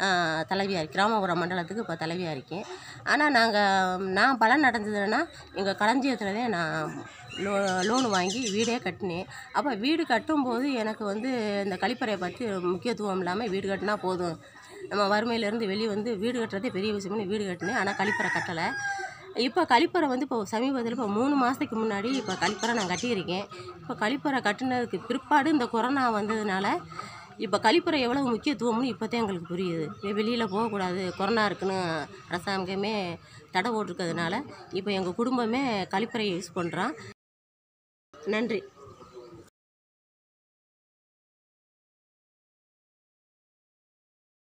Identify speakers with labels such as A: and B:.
A: தலைவியாக கிராமப்புற மண்டலத்துக்கு இப்போ தலைவியாக இருக்கேன் ஆனால் நாங்கள் நான் பலன் அடைஞ்சதுன்னா எங்கள் களஞ்சியத்தில் தான் நான் லோ லோனு வாங்கி வீடே கட்டினேன் அப்போ வீடு கட்டும்போது எனக்கு வந்து இந்த கழிப்பறையை பற்றி முக்கியத்துவம் இல்லாமல் வீடு கட்டினா போதும் நம்ம வறுமையிலேருந்து வெளியே வந்து வீடு கட்டுறதே பெரிய விஷயம்னு வீடு கட்டினேன் ஆனால் கழிப்பறை கட்டலை இப்போ கழிப்பறை வந்து இப்போ சமீபத்தில் இப்போ மூணு மாதத்துக்கு முன்னாடி இப்போ கழிப்பறை நான் கட்டியிருக்கேன் இப்போ கழிப்பறை கட்டினதுக்கு பிற்பாடு இந்த கொரோனா வந்ததுனால இப்போ கழிப்பறை எவ்வளோ முக்கியத்துவம்னு இப்போ தான் எங்களுக்கு புரியுது வெளியில் போகக்கூடாது கொரோனா இருக்குன்னு அரசாங்கமே தடை போட்டிருக்கிறதுனால இப்போ எங்கள் குடும்பமே கழிப்பறையை யூஸ் பண்ணுறோம் நன்றி